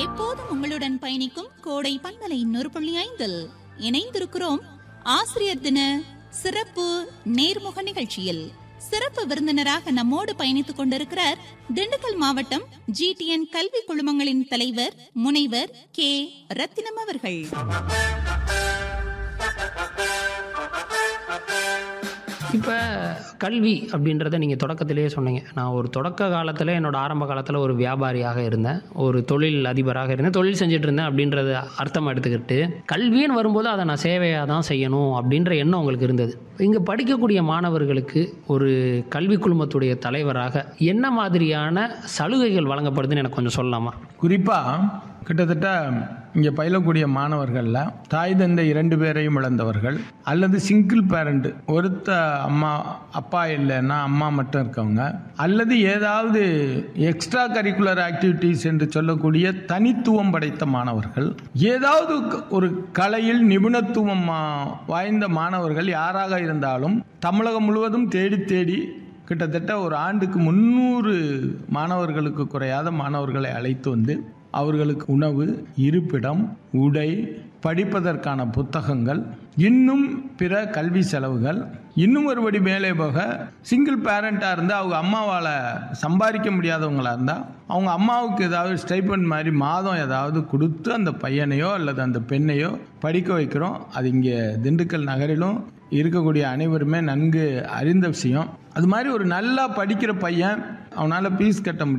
எப்போதும் உங்களுடன் பயணிக்கும் கோடை பண்பலை நூறு புள்ளி ஐந்தில் இணைந்திருக்கிறோம் ஆசிரியர் தின சிறப்பு நேர்முக நிகழ்ச்சியில் சிறப்பு விருந்தினராக நம்மோடு பயணித்துக் கொண்டிருக்கிறார் திண்டுக்கல் மாவட்டம் ஜிடிஎன் கல்வி குழுமங்களின் தலைவர் முனைவர் கே ரத்தினம் அவர்கள் இப்போ கல்வி அப்படின்றத நீங்கள் தொடக்கத்திலேயே சொன்னீங்க நான் ஒரு தொடக்க காலத்தில் என்னோட ஆரம்ப காலத்தில் ஒரு வியாபாரியாக இருந்தேன் ஒரு தொழில் அதிபராக இருந்தேன் தொழில் செஞ்சுட்டு இருந்தேன் அப்படின்றத அர்த்தமாக எடுத்துக்கிட்டு கல்வின்னு வரும்போது அதை நான் சேவையாக தான் செய்யணும் அப்படின்ற எண்ணம் உங்களுக்கு இருந்தது இங்கே படிக்கக்கூடிய மாணவர்களுக்கு ஒரு கல்வி குழுமத்துடைய தலைவராக என்ன மாதிரியான சலுகைகள் வழங்கப்படுதுன்னு எனக்கு கொஞ்சம் சொல்லலாமா குறிப்பாக கிட்டத்தட்ட இங்கே பயிலக்கூடிய மாணவர்களில் தாய் தந்தை இரண்டு பேரையும் இழந்தவர்கள் அல்லது சிங்கிள் பேரண்ட் ஒருத்த அம்மா அப்பா இல்லைன்னா அம்மா மட்டும் இருக்கவங்க அல்லது ஏதாவது எக்ஸ்ட்ரா கரிக்குலர் ஆக்டிவிட்டீஸ் என்று சொல்லக்கூடிய தனித்துவம் படைத்த மாணவர்கள் ஏதாவது க- ஒரு கலையில் நிபுணத்துவம் ஆ, வாய்ந்த மாணவர்கள் யாராக இருந்தாலும் தமிழகம் முழுவதும் தேடி தேடி கிட்டத்தட்ட ஒரு ஆண்டுக்கு முந்நூறு மாணவர்களுக்கு குறையாத மாணவர்களை அழைத்து வந்து அவர்களுக்கு உணவு இருப்பிடம் உடை படிப்பதற்கான புத்தகங்கள் இன்னும் பிற கல்வி செலவுகள் இன்னும் ஒருபடி மேலே போக சிங்கிள் பேரண்ட்டாக இருந்தால் அவங்க அம்மாவால் சம்பாதிக்க முடியாதவங்களா இருந்தால் அவங்க அம்மாவுக்கு ஏதாவது ஸ்டைப்பண்ட் மாதிரி மாதம் ஏதாவது கொடுத்து அந்த பையனையோ அல்லது அந்த பெண்ணையோ படிக்க வைக்கிறோம் அது இங்கே திண்டுக்கல் நகரிலும் இருக்கக்கூடிய அனைவருமே நன்கு அறிந்த விஷயம் அது மாதிரி ஒரு நல்லா படிக்கிற பையன் அவனால் ஃபீஸ் கட்ட முடியும்